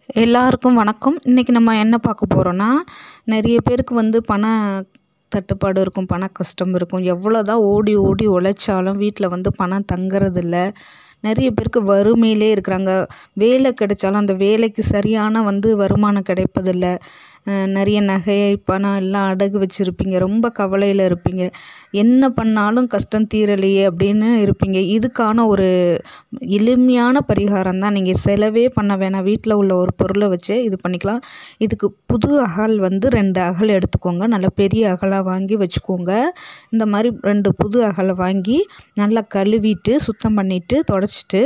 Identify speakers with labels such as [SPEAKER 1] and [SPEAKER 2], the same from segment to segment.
[SPEAKER 1] எல்லாருக்கும் வணக்கம் இன்றைக்கி நம்ம என்ன பார்க்க போகிறோன்னா நிறைய பேருக்கு வந்து பண தட்டுப்பாடு இருக்கும் பண கஷ்டம் இருக்கும் எவ்வளோ தான் ஓடி ஓடி உழைச்சாலும் வீட்டில் வந்து பணம் தங்குறதில்ல நிறைய பேருக்கு வறுமையிலே இருக்கிறாங்க வேலை கிடைச்சாலும் அந்த வேலைக்கு சரியான வந்து வருமானம் கிடைப்பதில்ல நிறைய நகை பணம் எல்லாம் அடகு வச்சுருப்பீங்க ரொம்ப கவலையில் இருப்பீங்க என்ன பண்ணாலும் கஷ்டம் தீரலையே அப்படின்னு இருப்பீங்க இதுக்கான ஒரு எளிமையான பரிகாரம் தான் நீங்கள் செலவே பண்ண வேணாம் வீட்டில் உள்ள ஒரு பொருளை வச்சு இது பண்ணிக்கலாம் இதுக்கு புது அகல் வந்து ரெண்டு அகல் எடுத்துக்கோங்க நல்ல பெரிய அகலாக வாங்கி வச்சுக்கோங்க இந்த மாதிரி ரெண்டு புது அகலை வாங்கி நல்லா கழுவிட்டு சுத்தம் பண்ணிவிட்டு தொடச்சிட்டு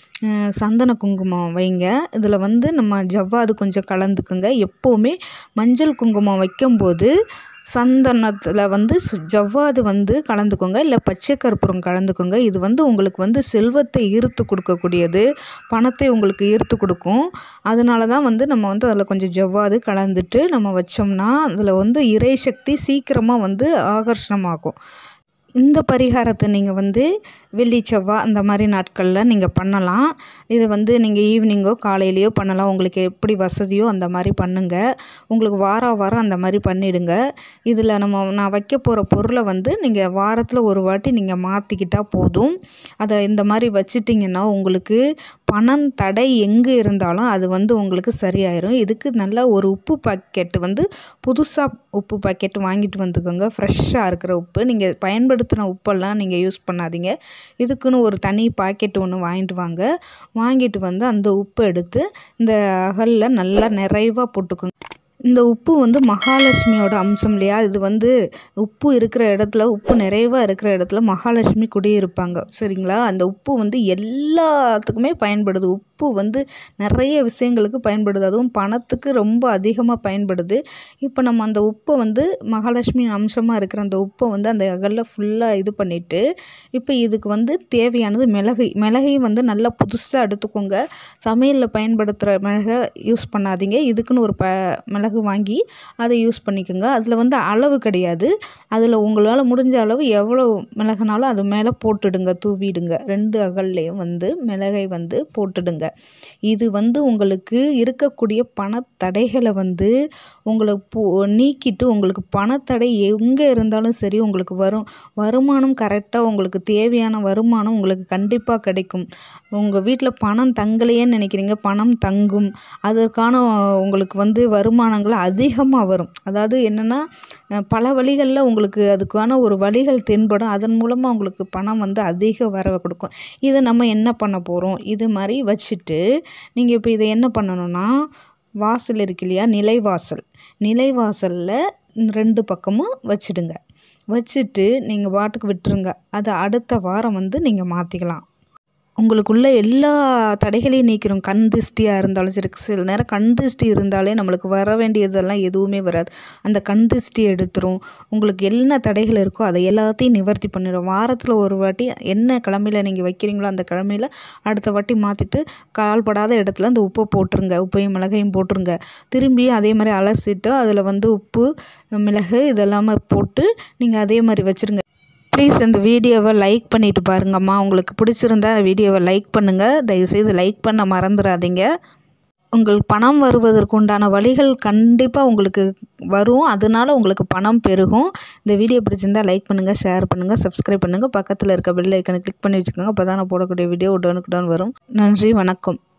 [SPEAKER 1] சந்தன குங்குமம் வைங்க இதில் வந்து நம்ம ஜவ்வாது கொஞ்சம் கலந்துக்குங்க எப்போவுமே மஞ்சள் குங்குமம் வைக்கும்போது சந்தனத்தில் வந்து ஜவ்வாது வந்து கலந்துக்கோங்க இல்லை பச்சை கற்பூரம் கலந்துக்கோங்க இது வந்து உங்களுக்கு வந்து செல்வத்தை ஈர்த்து கொடுக்கக்கூடியது பணத்தை உங்களுக்கு ஈர்த்து கொடுக்கும் அதனால தான் வந்து நம்ம வந்து அதில் கொஞ்சம் ஜவ்வாது கலந்துட்டு நம்ம வச்சோம்னா அதில் வந்து இறை சக்தி சீக்கிரமாக வந்து ஆகர்ஷணமாகும் இந்த பரிகாரத்தை நீங்கள் வந்து வெள்ளி செவ்வாய் அந்த மாதிரி நாட்களில் நீங்கள் பண்ணலாம் இது வந்து நீங்கள் ஈவினிங்கோ காலையிலையோ பண்ணலாம் உங்களுக்கு எப்படி வசதியோ அந்த மாதிரி பண்ணுங்கள் உங்களுக்கு வாரம் வாரம் அந்த மாதிரி பண்ணிவிடுங்க இதில் நம்ம நான் வைக்க போகிற பொருளை வந்து நீங்கள் வாரத்தில் ஒரு வாட்டி நீங்கள் மாற்றிக்கிட்டால் போதும் அதை இந்த மாதிரி வச்சிட்டிங்கன்னா உங்களுக்கு பணம் தடை எங்கே இருந்தாலும் அது வந்து உங்களுக்கு சரியாயிரும் இதுக்கு நல்ல ஒரு உப்பு பாக்கெட்டு வந்து புதுசாக உப்பு பாக்கெட் வாங்கிட்டு வந்துக்கோங்க ஃப்ரெஷ்ஷாக இருக்கிற உப்பு நீங்கள் பயன்படுத்தின உப்பெல்லாம் நீங்கள் யூஸ் பண்ணாதீங்க இதுக்குன்னு ஒரு தனி பாக்கெட் ஒன்று வாங்கிட்டு வாங்க வாங்கிட்டு வந்து அந்த உப்பு எடுத்து இந்த அகலில் நல்லா நிறைவாக போட்டுக்கோங்க இந்த உப்பு வந்து மகாலட்சுமியோட அம்சம் இல்லையா இது வந்து உப்பு இருக்கிற இடத்துல உப்பு நிறைவாக இருக்கிற இடத்துல மகாலட்சுமி குடியிருப்பாங்க சரிங்களா அந்த உப்பு வந்து எல்லாத்துக்குமே பயன்படுது உப்பு வந்து நிறைய விஷயங்களுக்கு பயன்படுது அதுவும் பணத்துக்கு ரொம்ப அதிகமாக பயன்படுது இப்போ நம்ம அந்த உப்பை வந்து மகாலட்சுமி அம்சமாக இருக்கிற அந்த உப்பை வந்து அந்த அகலில் ஃபுல்லாக இது பண்ணிவிட்டு இப்போ இதுக்கு வந்து தேவையானது மிளகு மிளகையும் வந்து நல்லா புதுசாக எடுத்துக்கோங்க சமையலில் பயன்படுத்துகிற மிளகை யூஸ் பண்ணாதீங்க இதுக்குன்னு ஒரு ப மிளகு வாங்கி அதை யூஸ் பண்ணிக்கோங்க அதில் வந்து அளவு கிடையாது அதில் உங்களால் முடிஞ்ச அளவு எவ்வளோ மிளகுனாலும் அது மேலே போட்டுடுங்க தூவிடுங்க ரெண்டு அகல்லையும் வந்து மிளகை வந்து போட்டுடுங்க இது வந்து உங்களுக்கு இருக்கக்கூடிய பணத்தடைகளை வந்து உங்களை போ நீக்கிட்டு உங்களுக்கு பணத்தடை எங்கே இருந்தாலும் சரி உங்களுக்கு வரும் வருமானம் கரெக்டாக உங்களுக்கு தேவையான வருமானம் உங்களுக்கு கண்டிப்பாக கிடைக்கும் உங்கள் வீட்டில் பணம் தங்கலையேன்னு நினைக்கிறீங்க பணம் தங்கும் அதற்கான உங்களுக்கு வந்து வருமானங்கள் அதிகமாக வரும் அதாவது என்னென்னா பல வழிகளில் உங்களுக்கு அதுக்கான ஒரு வழிகள் தென்படும் அதன் மூலமாக உங்களுக்கு பணம் வந்து அதிக வரவை கொடுக்கும் இதை நம்ம என்ன பண்ண போகிறோம் இது மாதிரி வச்சுட்டு நீங்கள் இப்போ இதை என்ன பண்ணணும்னா வாசல் இருக்கு இல்லையா நிலைவாசல் நிலைவாசலில் ரெண்டு பக்கமும் வச்சிடுங்க வச்சுட்டு நீங்கள் பாட்டுக்கு விட்டுருங்க அதை அடுத்த வாரம் வந்து நீங்கள் மாற்றிக்கலாம் உங்களுக்குள்ள எல்லா தடைகளையும் நீக்கிறோம் கண் திருஷ்டியாக இருந்தாலும் சரி சில நேரம் கண் திருஷ்டி இருந்தாலே நம்மளுக்கு வர வேண்டியதெல்லாம் எதுவுமே வராது அந்த கண் திருஷ்டி எடுத்துரும் உங்களுக்கு என்ன தடைகள் இருக்கோ அதை எல்லாத்தையும் நிவர்த்தி பண்ணிடும் வாரத்தில் ஒரு வாட்டி என்ன கிழமையில் நீங்கள் வைக்கிறீங்களோ அந்த கிழமையில் அடுத்த வாட்டி மாற்றிட்டு கால்படாத இடத்துல அந்த உப்பை போட்டுருங்க உப்பையும் மிளகையும் போட்டுருங்க திரும்பி அதே மாதிரி அலசிட்டு அதில் வந்து உப்பு மிளகு இதெல்லாமே போட்டு நீங்கள் அதே மாதிரி வச்சுருங்க ப்ளீஸ் இந்த வீடியோவை லைக் பண்ணிவிட்டு பாருங்கம்மா உங்களுக்கு பிடிச்சிருந்தா வீடியோவை லைக் பண்ணுங்கள் தயவுசெய்து லைக் பண்ண மறந்துடாதீங்க உங்களுக்கு பணம் வருவதற்கு உண்டான வழிகள் கண்டிப்பாக உங்களுக்கு வரும் அதனால உங்களுக்கு பணம் பெருகும் இந்த வீடியோ பிடிச்சிருந்தால் லைக் பண்ணுங்கள் ஷேர் பண்ணுங்கள் சப்ஸ்கிரைப் பண்ணுங்கள் பக்கத்தில் இருக்க பெல் ஐக்கனை கிளிக் பண்ணி வச்சுக்கோங்க அப்போ தான் நான் போடக்கூடிய வீடியோ உடனுக்குடன் வரும் நன்றி வணக்கம்